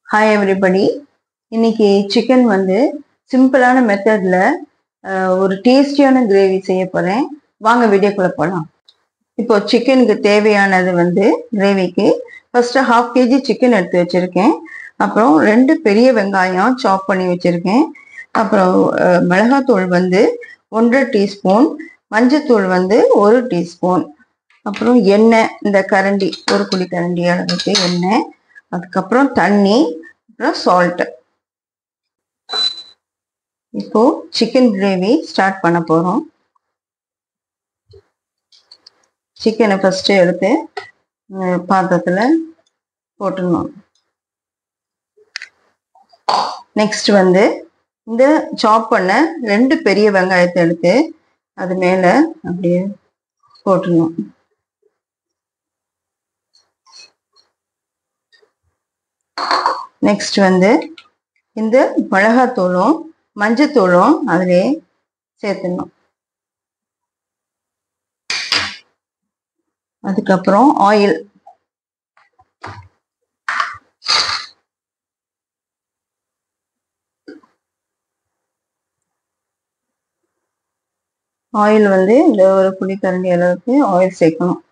hi everybody இன்னைக்கு chicken வந்து சிம்பிளான மெத்தட்ல ஒரு டேஸ்டியான கிரேவி செய்ய போறேன் வாங்க வீடியோக்குள்ள போகலாம் இப்போ சிக்கனுக்கு தேவையானது வந்து கிரேவிக்கு ஃபர்ஸ்ட் ஹாஃப் கேஜி சிக்கன் எடுத்து வச்சிருக்கேன் அப்புறம் ரெண்டு பெரிய வெங்காயம் சாப் பண்ணி வச்சிருக்கேன் அப்புறம் அஹ், மிளகாத்தூள் வந்து ஒன்றரை டீஸ்பூன் மஞ்சத்தூள் வந்து ஒரு டீஸ்பூன் அப்புறம் எண்ணெய் இந்த கரண்டி ஒரு குழி கரண்டி அளவுக்கு எண்ணெய் அதுக்கப்புறம் தண்ணி அப்புறம் சால்ட் இப்போ சிக்கன் கிரேவி ஸ்டார்ட் பண்ண போறோம் சிக்கனை ஃபர்ஸ்ட் எடுத்து அஹ், பாத்திரத்துல போட்டுடணும் நெக்ஸ்ட் வந்து இந்த சாப் பண்ண ரெண்டு பெரிய வெங்காயத்தை எடுத்து அது மேல அப்படியே போட்டுடணும் நெக்ஸ்ட் வந்து இந்த மிளகாத்தூளும் மஞ்சத்தூளும் அதிலே சேர்த்துடணும் அதுக்கப்புறம் ஆயில் ஆயில் வந்து இந்த ஒரு புளிக்கரண்டி அளவுக்கு ஆயில் சேர்க்கணும்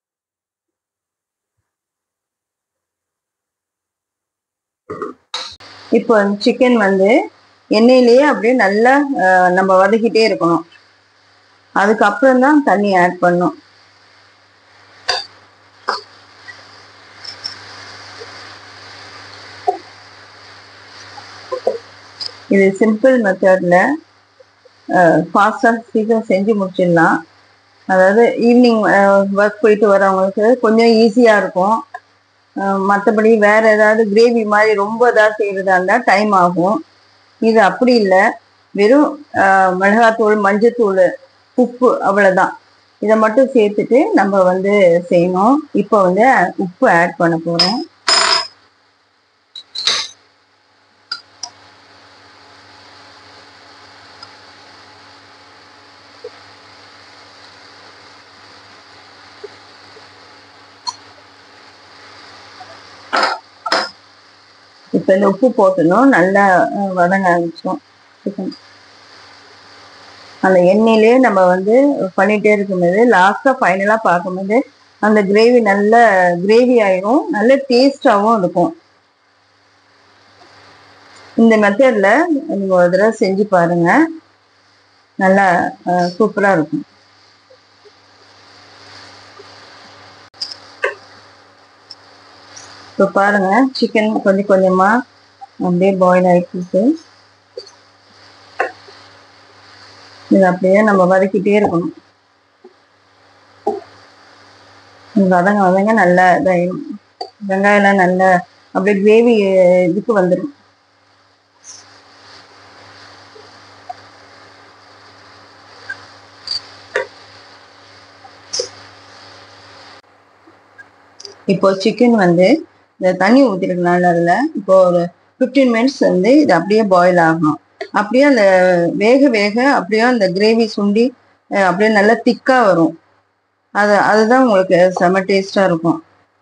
இப்போ சிக்கன் வந்து எண்ணெயிலேயே அப்படியே நல்லா அஹ், நம்ம வதக்கிட்டே இருக்கணும் அதுக்கப்புறம் தான் தண்ணி ஆட் பண்ணும் இது சிம்பிள் மெத்தட்ல ஃபாஸ்டாக சீக்கிரம் செஞ்சு முடிச்சிடலாம் அதாவது ஈவினிங் ஒர்க் போயிட்டு வரவங்களுக்கு கொஞ்சம் ஈஸியாக இருக்கும் மற்றபடி வேற ஏதாவது கிரேவி மாதிரி ரொம்ப இதாக செய்யறதா இருந்தால் டைம் ஆகும் இது அப்படி இல்லை வெறும் அஹ், மிளகாத்தூள் மஞ்சத்தூள் உப்பு அவ்வளோதான் இதை மட்டும் சேர்த்துட்டு நம்ம வந்து செய்யணும் இப்போ வந்து உப்பு ஆட் பண்ண போகிறோம் இப்போ இந்த உப்பு போட்டணும் நல்லா அஹ், வதங்க ஆரம்பிச்சோம் சிக்கன் அந்த எண்ணெயிலே நம்ம வந்து பண்ணிட்டே இருக்கும்போது லாஸ்டா ஃபைனலா பார்க்கும்போது அந்த கிரேவி நல்ல கிரேவி ஆயிரும் நல்ல டேஸ்டாவும் இருக்கும் இந்த மெத்தட்ல நீங்க ஒரு தடவை செஞ்சு பாருங்க நல்லா சூப்பரா இருக்கும் இப்போ பாருங்க சிக்கன் கொஞ்சம் கொஞ்சமா அப்படியே பாயில் ஆயிட்டு இருக்கு இது அப்படியே நம்ம வதக்கிட்டே இருக்கணும் இது வதங்க வதங்க நல்லா இதாயிடும் வெங்காயம்லாம் நல்லா அப்படியே கிரேவி இதுக்கு வந்துடும் இப்போ சிக்கன் வந்து இந்த தண்ணி ஊற்றிருக்கனால அதில் இப்போ ஒரு ஃபிஃப்டீன் மினிட்ஸ் வந்து இது அப்படியே பாயில் ஆகணும் அப்படியே அந்த வேக வேக அப்படியே அந்த கிரேவி சுண்டி அஹ், அப்படியே நல்லா திக்கா வரும் அது அதுதான் உங்களுக்கு செம டேஸ்டா இருக்கும்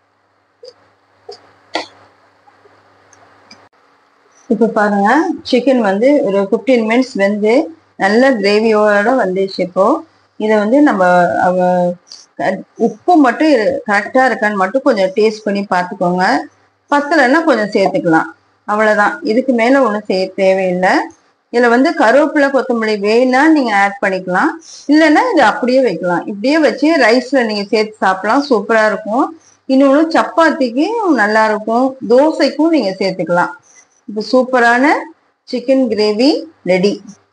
இப்போ பாருங்க சிக்கன் வந்து ஒரு ஃபிஃப்டீன் மினிட்ஸ் வெந்து நல்ல கிரேவியோட வந்துச்சு இப்போ இதை வந்து நம்ம அவ க- உப்பு மட்டும் கரெக்டா இருக்கான்னு மட்டும் கொஞ்சம் டேஸ்ட் பண்ணி பார்த்துக்கோங்க பத்தலைன்னா கொஞ்சம் சேர்த்துக்கலாம் அவ்வளவுதான் இதுக்கு மேல ஒன்றும் செய்ய தேவையில்லை இதுல வந்து கருவேப்பிலை கொத்தமல்லி வேணா நீங்க ஆட் பண்ணிக்கலாம் இல்லைன்னா இது அப்படியே வைக்கலாம் இப்படியே வச்சு ரைஸ்ல நீங்க சேர்த்து சாப்பிடலாம் சூப்பரா இருக்கும் இன்னொன்று சப்பாத்திக்கு நல்லா இருக்கும் தோசைக்கும் நீங்க சேர்த்துக்கலாம் இப்போ சூப்பரான சிக்கன் கிரேவி ரெடி